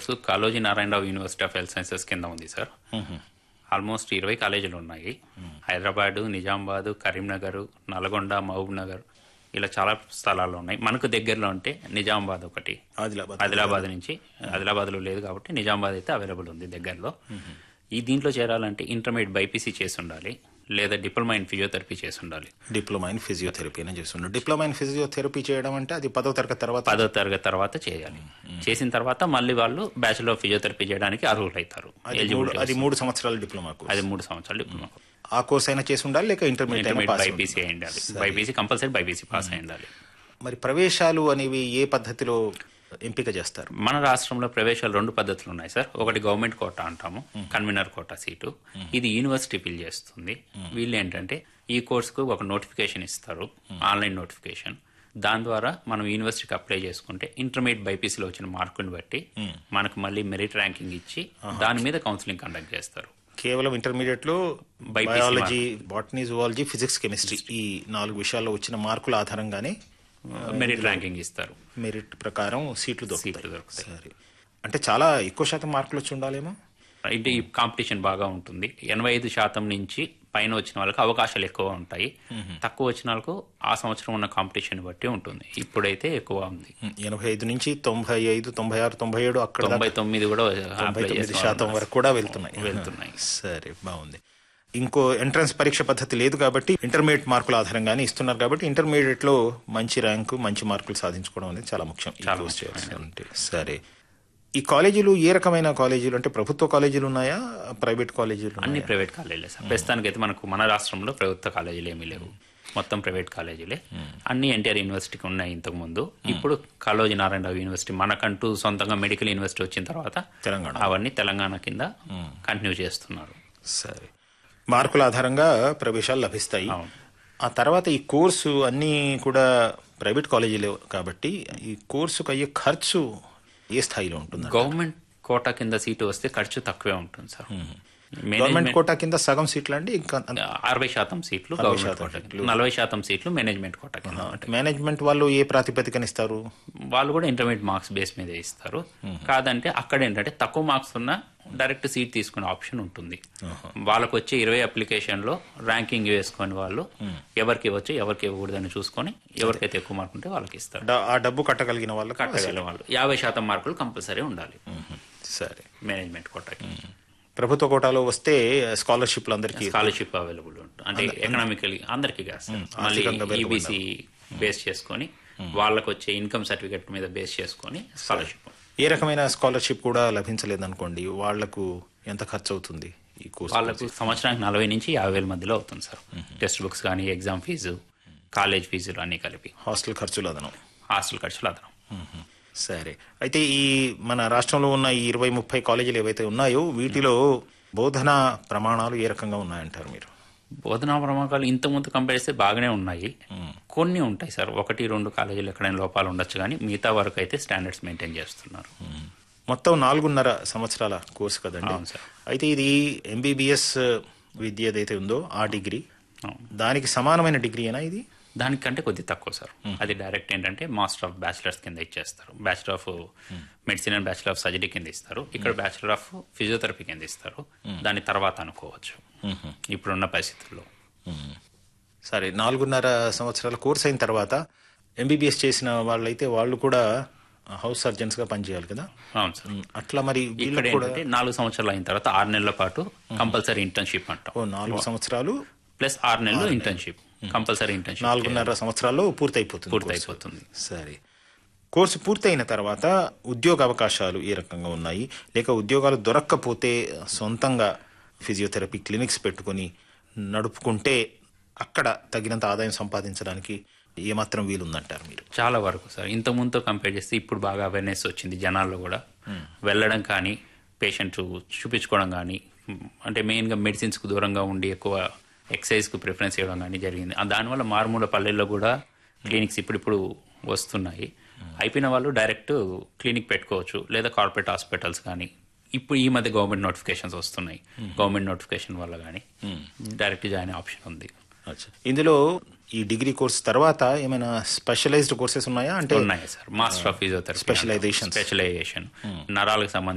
Course Kaloji Narayanarao university of health sciences కింద ఉంది sir almost ఇరవై కాలేజీలు ఉన్నాయి హైదరాబాద్ నిజామాబాద్ కరీంనగర్ నల్గొండ మహబూబ్ నగర్ ఇలా చాలా స్థలాల్లో ఉన్నాయి మనకు దగ్గరలో ఉంటే నిజామాబాద్ ఒకటి ఆదిలాబాద్ ఆదిలాబాద్ నుంచి ఆదిలాబాద్లో లేదు కాబట్టి నిజామాబాద్ అయితే అవైలబుల్ ఉంది దగ్గరలో ఈ దీంట్లో చేరాలంటే ఇంటర్మీడియట్ బైపీసీ చేసి ఉండాలి లేదా డిప్లొమా ఇన్ ఫిజియోథెరపీ చేసి ఉండాలి డిప్లొమా ఇన్ ఫిజియోథెరపీ అని చేస్తున్నాడు డిప్లొమా ఇన్ ఫిజియోథెరపీ చేయడం అంటే అది పదో తరగతి తర్వాత పదో తరగతి తర్వాత చేయాలి చేసిన తర్వాత మళ్ళీ వాళ్ళు బ్యాచులర్ ఆఫ్ ఫిజియోథెరపీ చేయడానికి అర్హులవుతారు అది మూడు అది మూడు సంవత్సరాల డిప్లొమా కోర్స్ అది మూడు సంవత్సరాలు డిప్లొమా ఆ కోర్స్ అయినా చేసి ఉండాలి లేక ఇంటర్మీడియట్ అయినా ఇంటర్మీడియట్ పాస్ బైపీసీ అయి ఉండాలి బైపీసీ కంపల్సరీ బైపీసీ పాస్ అయి ఉండాలి మరి ప్రవేశాలు అనేవి ఏ పద్ధతిలో ఎంపిక చేస్తారు మన రాష్ట్రంలో ప్రవేశాలు రెండు పద్ధతులు ఉన్నాయి సార్ ఒకటి గవర్నమెంట్ కోటా అంటాము కన్వీనర్ కోటా సీటు ఇది యూనివర్సిటీ ఫిల్ చేస్తుంది వీళ్ళు ఏంటంటే ఈ కోర్సుకు ఒక నోటిఫికేషన్ ఇస్తారు ఆన్లైన్ నోటిఫికేషన్ దాని ద్వారా మనం యూనివర్సిటీకి అప్లై చేసుకుంటే ఇంటర్మీడియట్ బైపీసీలో వచ్చిన మార్కుని బట్టి మనకు మళ్ళీ మెరిట్ ర్యాంకింగ్ ఇచ్చి దాని మీద కౌన్సిలింగ్ కండక్ట్ చేస్తారు కేవలం ఇంటర్మీడియట్ లో BPC biology botany zoology physics chemistry ఈ నాలుగు విషయాల్లో వచ్చిన మార్కుల ఆధారంగానే మెరిట్ ర్యాంకింగ్ ఇస్తారు మెరిట్ ప్రకారం సీట్లు దొరుకుతాయి సీట్లు దొరుకుతాయి సరే అంటే చాలా ఎక్కువ శాతం మార్కులు వచ్చి ఉండాలేమో అంటే ఈ కాంపిటీషన్ బాగా ఉంటుంది ఎనభై ఐదు శాతం నుంచి పైన వచ్చిన వాళ్ళకి అవకాశాలు ఎక్కువ ఉంటాయి తక్కువ వచ్చిన వాళ్ళకు ఆ సంవత్సరం ఉన్న కాంపిటీషన్ బట్టి ఉంటుంది ఇప్పుడైతే ఎక్కువ ఉంది ఎనభై ఐదు నుంచి తొంభై ఐదు తొంభై ఆరు తొంభై ఏడు అక్కడ దాకా తొంభై తొమ్మిది కూడా తొంభై అప్లై తొమ్మిది చేసిన శాతం వాళ్ళు వరకు కూడా వెళ్తున్నాయి వెళ్తున్నాయి. సరే బాగుంది ఇంకో ఎంట్రన్స్ పరీక్ష పద్ధతి లేదు కాబట్టి ఇంటర్మీడియట్ మార్కుల ఆధారంగానే ఇస్తున్నారు కాబట్టి ఇంటర్మీడియట్ లో మంచి ర్యాంకు మంచి మార్కులు సాధించుకోవడం అనేది చాలా ముఖ్యం ఈ చాలా కోర్స్ చేయాల్సి ఉంటే సరే ఈ కాలేజీలు ఏ రకమైన కాలేజీలు అంటే ప్రభుత్వ కాలేజీలు ఉన్నాయా ప్రైవేట్ కాలేజీలు అన్ని ఉన్నాయా? ప్రైవేట్ కాలేజీలే సార్ ప్రస్తుతానికి అయితే మనకు మన రాష్ట్రంలో ప్రభుత్వ కాలేజీలు ఏమీ లేవు మొత్తం ప్రైవేట్ కాలేజీలే అన్ని ఎన్టీఆర్ యూనివర్సిటీకి ఉన్నాయి ఇంతకు ముందు ఇప్పుడు కాళోజీ నారాయణరావు యూనివర్సిటీ మనకంటూ సొంతంగా మెడికల్ యూనివర్సిటీ వచ్చిన తర్వాత తెలంగాణ అవన్నీ తెలంగాణ కింద కంటిన్యూ చేస్తున్నారు సరే మార్కుల ఆధారంగా ప్రవేశాలు లభిస్తాయి అవును. ఆ తర్వాత ఈ కోర్సు అన్నీ కూడా ప్రైవేట్ కాలేజీలే కాబట్టి ఈ కోర్సుకు అయ్యే ఖర్చు ఏ స్థాయిలో ఉంటుంది గవర్నమెంట్ కోటా కింద సీటు వస్తే ఖర్చు తక్కువే ఉంటుంది సార్ గవర్నమెంట్ మేనేజ్మెంట్ కోటా కింద సగం సీట్లు అండి ఇంకా అంత- అరవై శాతం సీట్లు గవర్నమెంట్ కోటా కింద నలభై శాతం సీట్లు మేనేజ్మెంట్ కోటా కింద ఉంటాయి. మేనేజ్మెంట్ వాళ్ళు ఏ ప్రాతిపదికన ఇస్తారు వాళ్ళు కూడా ఇంటర్మీడియట్ మార్క్స్ బేస్ మీద ఇస్తారు కాదంటే అక్కడ ఏంటంటే తక్కువ మార్క్స్ ఉన్న డైరెక్ట్ సీట్ తీసుకునే ఆప్షన్ ఉంటుంది వాళ్ళకు వచ్చే ఇరవై అప్లికేషన్ లో ర్యాంకింగ్ వేసుకొని వాళ్ళు ఎవరికి ఇవ్వచ్చు ఎవరికి ఇవ్వకూడదని చూసుకొని ఎవరికైతే ఎక్కువ మార్క్ ఉంటే వాళ్ళకి ఇస్తారు డ- ఆ డబ్బు కట్టగలిగిన వాళ్ళకి కట్టగల వాళ్ళు యాభై శాతం మార్కులు కంపల్సరీ ఉండాలి సరే మేనేజ్మెంట్ కోటాకి ప్రభుత్వ కోటాలో వస్తే స్కాలర్షిప్లు అందరికీ స్కాలర్షిప్ అవైలబుల్ ఉంటుంది అంటే ఎకనామికలీ అందరికీ కాదు సార్. మళ్ళీ ఆర్థికంగా వెనుకబడిన ఈబీసీ బేస్ చేసుకొని వాళ్ళకు వచ్చే ఇన్కమ్ సర్టిఫికెట్ మీద బేస్ చేసుకొని స్కాలర్షిప్ ఏ రకమైన స్కాలర్షిప్ కూడా లభించలేదనుకోండి వాళ్లకు ఎంత ఖర్చు అవుతుంది ఈ కోర్సు వాళ్ళకు సంవత్సరానికి నలభై నుంచి యాభై వేల మధ్యలో అవుతుంది సార్ టెక్స్ట్ బుక్స్ కానీ ఎగ్జామ్ ఫీజు కాలేజ్ ఫీజులు అన్నీ కలిపి హాస్టల్ ఖర్చులు అదనం హాస్టల్ ఖర్చులు అదనం సరే అయితే ఈ మన రాష్ట్రంలో ఉన్న ఈ ఇరవై ముప్పై కాలేజీలు ఏవైతే ఉన్నాయో వీటిలో బోధన ప్రమాణాలు ఏ రకంగా ఉన్నాయంటారు మీరు బోధనా ప్రమాణాలు ఇంత ముందు కంపేర్ చేస్తే బాగానే ఉన్నాయి కొన్ని ఉంటాయి సార్ ఒకటి రెండు కాలేజీలు ఎక్కడైనా లోపాలు ఉండొచ్చు కానీ మిగతా వరకు అయితే స్టాండర్డ్స్ మెయింటైన్ చేస్తున్నారు మొత్తం నాలుగున్నర సంవత్సరాల కోర్సు కదండి అవును సార్. అయితే ఇది ఎంబీబీఎస్ విద్య ఏదైతే ఉందో ఆ డిగ్రీ అవును. దానికి సమానమైన డిగ్రీ అయినా ఇది దానికంటే కొద్ది తక్కువ సార్ అది డైరెక్ట్ ఏంటంటే మాస్టర్ ఆఫ్ బ్యాచిలర్స్ కింద ఇచ్చేస్తారు bachelor of medicine and bachelor of surgery కింద ఇస్తారు ఇక్కడ బ్యాచిలర్ ఆఫ్ ఫిజియోథెరపీ కింద ఇస్తారు దాని తర్వాత అనుకోవచ్చు ఇప్పుడున్న పరిస్థితుల్లో సరే నాలుగున్నర సంవత్సరాల కోర్స్ అయిన తర్వాత ఎంబీబీఎస్ చేసిన వాళ్ళైతే వాళ్ళు కూడా హౌస్ సర్జన్స్ గా పనిచేయాలి కదా అవును సార్ ఉమ్, అట్లా మరి ఇక్కడ వీళ్ళకి కూడా ఏంటంటే నాలుగు సంవత్సరాలు అయిన తర్వాత ఆరు నెలల పాటు కంపల్సరీ ఇంటర్న్షిప్ అంటాం ఓ నాలుగు సంవత్సరాలు ప్లస్ ఆరు నెలలు ఇంటర్న్షిప్ కంపల్సరీ ఇంటర్న్షిప్ నాలుగున్నర సంవత్సరాల్లో పూర్తయిపోతుంది పూర్తి కోర్సు. అయిపోతుంది సరే కోర్సు పూర్తయిన తర్వాత ఉద్యోగ అవకాశాలు ఏ రకంగా ఉన్నాయి లేక ఉద్యోగాలు దొరక్కపోతే సొంతంగా ఫిజియోథెరపీ క్లినిక్స్ పెట్టుకొని నడుపుకుంటే అక్కడ తగినంత ఆదాయం సంపాదించడానికి ఏమాత్రం వీలుందంటారు మీరు చాలా వరకు సార్ ఇంత ముందుతో కంపేర్ చేస్తే ఇప్పుడు బాగా అవేర్నెస్ వచ్చింది జనాల్లో కూడా వెళ్ళడం కానీ పేషెంట్ చూపించుకోవడం కానీ అంటే మెయిన్గా మెడిసిన్స్కు దూరంగా ఉండి ఎక్కువ ఎక్సర్సైజ్కు ప్రిఫరెన్స్ ఇవ్వడం కానీ జరిగింది ఆ దానివల్ల మారుమూల పల్లెల్లో కూడా క్లినిక్స్ ఇప్పుడిప్పుడు వస్తున్నాయి అయిపోయిన వాళ్ళు డైరెక్ట్ క్లినిక్ పెట్టుకోవచ్చు లేదా కార్పొరేట్ హాస్పిటల్స్ కానీ ఇప్పుడు ఈ మధ్య గవర్నమెంట్ నోటిఫికేషన్స్ వస్తున్నాయి గవర్నమెంట్ నోటిఫికేషన్ వల్ల కానీ డైరెక్ట్ జాయిన్ ఆప్షన్ ఉంది ఇందులో ఈ డిగ్రీ కోర్స్ తర్వాత ఏమైనా స్పెషలైజ్డ్ కోర్సెస్ ఉన్నాయా అంటే ఉన్నాయి sir master of physiotherapy Specializations. Specialization నరాలకు సంబంధించి